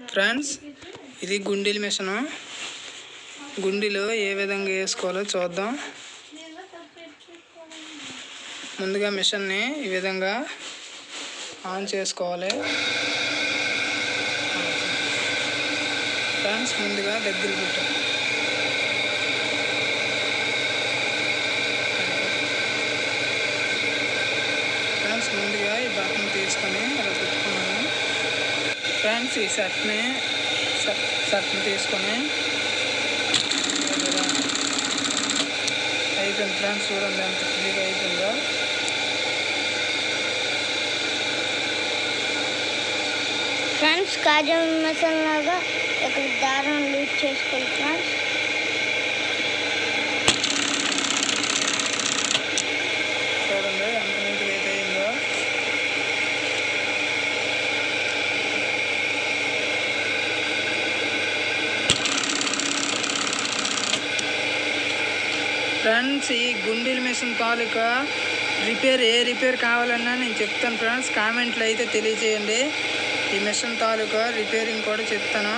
friends ఇది గుండీల machine గుండీలు ఏ విధంగా వేసుకోవాలో చూద్దాం ముందుగా మిషన్ని ఈ విధంగా ఆన్ చేసుకోవాలి ఫ్రెండ్స్ ముందుగా దగ్గర పెట్టు ఫ్రెండ్స్ ముందుగా ఈ బటన్ తీసుకొని అలా పెట్టుకున్నాను ఫ్రెండ్స్ ఈ షర్ట్ని షర్ట్ని తీసుకొని ఇలా అయిపోయింది ఫ్రెండ్స్ చూడండి ఎంత క్లియర్ అయిపోయిందో ఫ్రెండ్స్ కాజా మిషన్ లాగా ఇక్కడ దారం లూజ్ చేసుకోవాలి ఫ్రెండ్స్ చూడండి ఎంత నీట్గా అయితే అయిందో ఫ్రెండ్స్ ఈ గుండీల మిషన్ తాలూకా రిపేర్ ఏ రిపేర్ కావాలన్నా నేను చెప్తాను ఫ్రెండ్స్ కామెంట్లు అయితే తెలియజేయండి ఈ మిషన్ తాలూకా రిపేరింగ్ కూడా చెప్తాను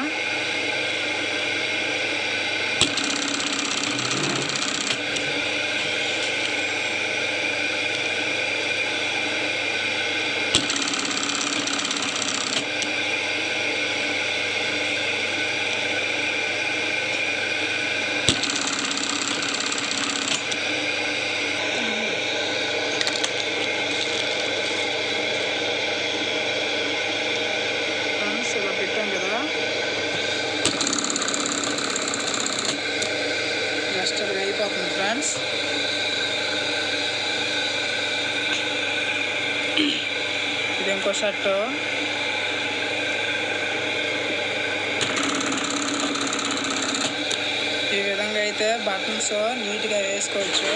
ఫ్రెండ్స్ ఇలా పెట్టాం కదా జస్ట్ అది అయిపోతుంది ఫ్రెండ్స్ ఇది ఇంకో షర్టు ఈ విధంగా అయితే బటన్స్ నీట్గా వేసుకోవచ్చు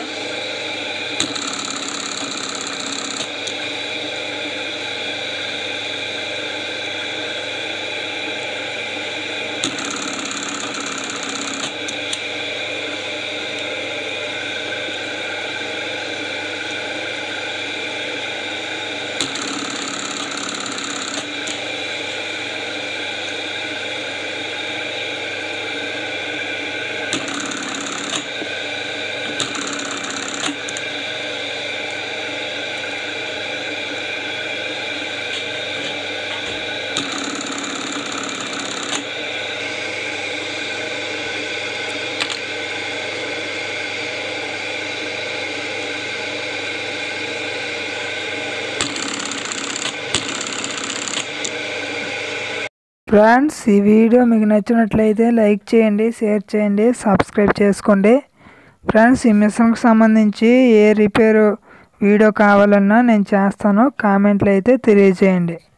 ఫ్రెండ్స్ ఈ వీడియో మీకు నచ్చినట్లయితే లైక్ చేయండి షేర్ చేయండి సబ్స్క్రైబ్ చేసుకోండి ఫ్రెండ్స్ ఈ మిషన్కి సంబంధించి ఏ రిపేరు వీడియో కావాలన్నా నేను చేస్తాను కామెంట్లు అయితే తెలియజేయండి